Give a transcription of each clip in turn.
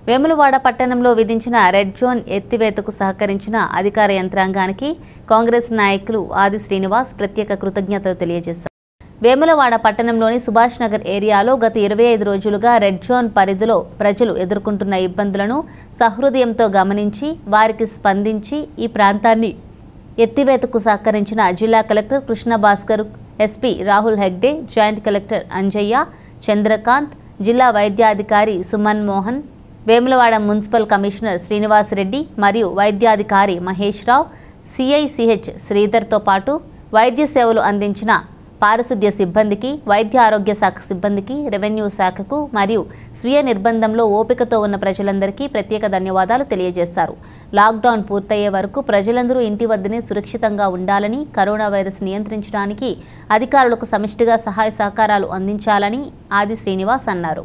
వేములవాడ పట్టణంలో విధించిన red zone ఎత్తివేతకు సహకరించిన అధికార యంత్రాంగానికి కాంగ్రెస్ నాయకులు ఆది శ్రీనివాస్ ప్రత్యేక కృతజ్ఞతలు తెలియజేశారు వేములవాడ పట్టణంలోని సుభాష్ నగర్ ఏరియాలో గత ఇరవై ఐదు రోజులుగా రెడ్ జోన్ పరిధిలో ప్రజలు ఎదుర్కొంటున్న ఇబ్బందులను సహృదయంతో గమనించి వారికి స్పందించి ఈ ప్రాంతాన్ని ఎత్తివేతకు సహకరించిన జిల్లా collector Krishna Bhaskar SP Rahul Hegde joint collector Anjaiah Chandrakanth జిల్లా వైద్యాధికారి సుమన్ మోహన్ వేములవాడ మున్సిపల్ కమిషనర్ శ్రీనివాసరెడ్డి మరియు వైద్యాధికారి మహేష్ రావు సిఐసిహెచ్ శ్రీధర్తో పాటు వైద్య సేవలు అందించిన పారిశుద్ధ్య సిబ్బందికి వైద్య ఆరోగ్య శాఖ సిబ్బందికి రెవెన్యూ శాఖకు మరియు స్వీయ నిర్బంధంలో ఓపికతో ఉన్న ప్రజలందరికీ ప్రత్యేక ధన్యవాదాలు తెలియజేశారు లాక్డౌన్ పూర్తయ్యే వరకు ప్రజలందరూ ఇంటి వద్దనే సురక్షితంగా ఉండాలని కరోనా వైరస్ నియంత్రించడానికి అధికారులకు సమిష్టిగా సహాయ సహకారాలు అందించాలని ఆది శ్రీనివాస్ అన్నారు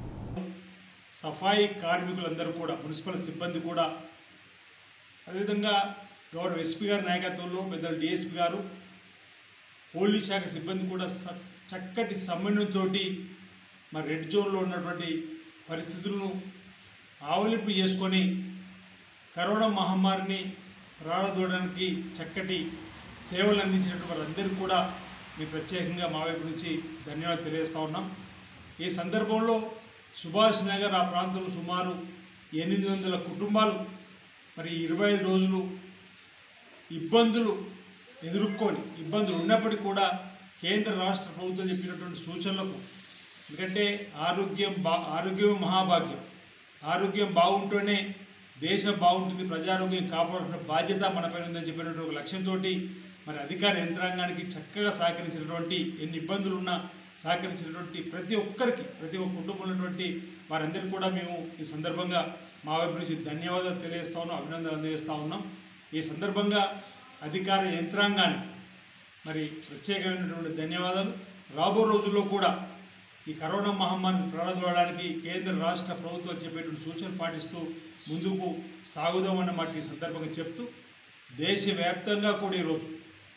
సఫాయి కార్మికులందరూ కూడా మున్సిపల్ సిబ్బంది కూడా అదేవిధంగా గౌరవ ఎస్పీ గారి నాయకత్వంలో పెద్దలు డిఎస్పీ గారు పోలీస్ శాఖ సిబ్బంది కూడా స- చక్కటి సమన్వయంతో మరి రెడ్ జోన్లో ఉన్నటువంటి పరిస్థితులను ఆవలింపు చేసుకొని కరోనా మహమ్మారిని ప్రారంభించడానికి చక్కటి సేవలు అందించినటువంటి వాళ్ళందరికీ కూడా మీ ప్రత్యేకంగా మా వైపు నుంచి ధన్యవాదాలు తెలియజేస్తా ఉన్నాం ఈ సందర్భంలో సుభాష్ నగర్ ఆ ప్రాంతంలో సుమారు ఎనిమిది వందల కుటుంబాలు మరి ఇరవై ఐదు రోజులు ఇబ్బందులు ఎదుర్కొని ఇబ్బందులు ఉన్నప్పటికీ కూడా కేంద్ర రాష్ట్ర ప్రభుత్వం చెప్పినటువంటి సూచనలకు ఎందుకంటే ఆరోగ్యం బా ఆరోగ్యం మహాభాగ్యం ఆరోగ్యం బాగుంటేనే దేశం బాగుంటుంది ప్రజారోగ్యం కాపాడాల్సిన బాధ్యత మనపైన ఉందని చెప్పినటువంటి ఒక లక్ష్యంతో మరి అధికార యంత్రాంగానికి చక్కగా సహకరించినటువంటి ఎన్ని ఇబ్బందులు ఉన్నా సహకరించినటువంటి ప్రతి ఒక్కరికి ప్రతి ఒక్క కుటుంబంలో ఉన్నటువంటి వారందరికీ కూడా మేము ఈ సందర్భంగా మా వైపు నుంచి ధన్యవాదాలు తెలియజేస్తా ఉన్నాం అభినందనలు అందజేస్తా ఉన్నాం ఈ సందర్భంగా అధికార యంత్రాంగానికి మరి ప్రత్యేకమైనటువంటి ధన్యవాదాలు రాబో రోజుల్లో కూడా ఈ కరోనా మహమ్మారిని ప్రారంభించడానికి కేంద్ర రాష్ట్ర ప్రభుత్వం చెప్పేటువంటి సూచనలు పాటిస్తూ ముందుకు సాగుదామన్న మాట ఈ సందర్భంగా చెప్తూ దేశవ్యాప్తంగా కూడా ఈరోజు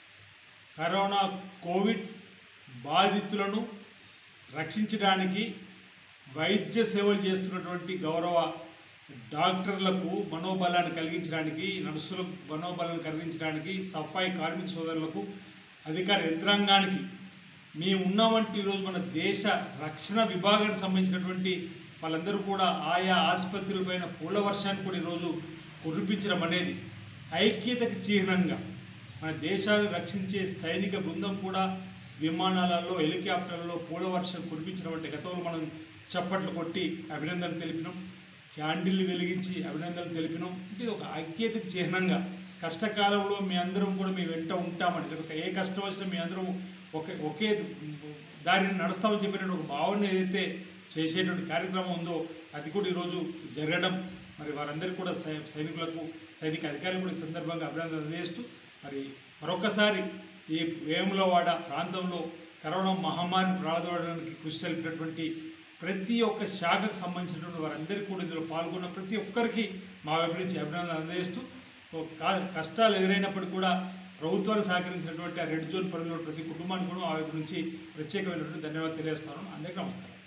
కరోనా కోవిడ్ బాధితులను రక్షించడానికి వైద్య సేవలు చేస్తున్నటువంటి గౌరవ డాక్టర్లకు మనోబలాన్ని కలిగించడానికి నర్సులకు మనోబలాన్ని కలిగించడానికి సఫాయి కార్మిక సోదరులకు అధికార యంత్రాంగానికి మేము ఉన్నామంటే ఈరోజు మన దేశ రక్షణ విభాగానికి సంబంధించినటువంటి వాళ్ళందరూ కూడా ఆయా ఆసుపత్రులపైన పూల వర్షాన్ని కూడా ఈరోజు కురిపించడం అనేది ఐక్యతకు చిహ్నంగా మన దేశాన్ని రక్షించే సైనిక బృందం కూడా విమానాలలో హెలికాప్టర్లలో పూల వర్షం కురిపించడం అంటే గతంలో మనం చప్పట్లు కొట్టి అభినందనలు తెలిపినాం క్యాండిల్ని వెలిగించి అభినందనలు తెలిపినాం అంటే ఇది ఒక ఐక్యతకు చిహ్నంగా కష్టకాలంలో మీ అందరం కూడా మీ వెంట ఉంటామని లేకపోతే ఏ కష్టం వచ్చినా మీ అందరం ఒకే ఒకే దారిని నడుస్తామని చెప్పినటువంటి ఒక భావన ఏదైతే చేసేటువంటి కార్యక్రమం ఉందో అది కూడా ఈరోజు జరగడం మరి వారందరికీ కూడా సై- సైనికులకు సైనిక అధికారులు కూడా ఈ సందర్భంగా అభినందనలు తెలియజేస్తూ మరి మరొకసారి ఈ వేములవాడ ప్రాంతంలో కరోనా మహమ్మారిని ప్రారంభించడానికి కృషి జరిపినటువంటి ప్రతి ఒక్క శాఖకు సంబంధించినటువంటి వారందరికీ కూడా ఇందులో పాల్గొన్న ప్రతి ఒక్కరికి మా వైపు నుంచి అభినందనలు అందజేస్తూ ఓ కా- కష్టాలు ఎదురైనప్పటికీ కూడా ప్రభుత్వాన్ని సహకరించినటువంటి ఆ రెడ్ జోన్ పరిధిలో ప్రతి కుటుంబానికి కూడా మా వైపు నుంచి ప్రత్యేకమైనటువంటి ధన్యవాదాలు తెలియజేస్తాను అందరికీ నమస్కారం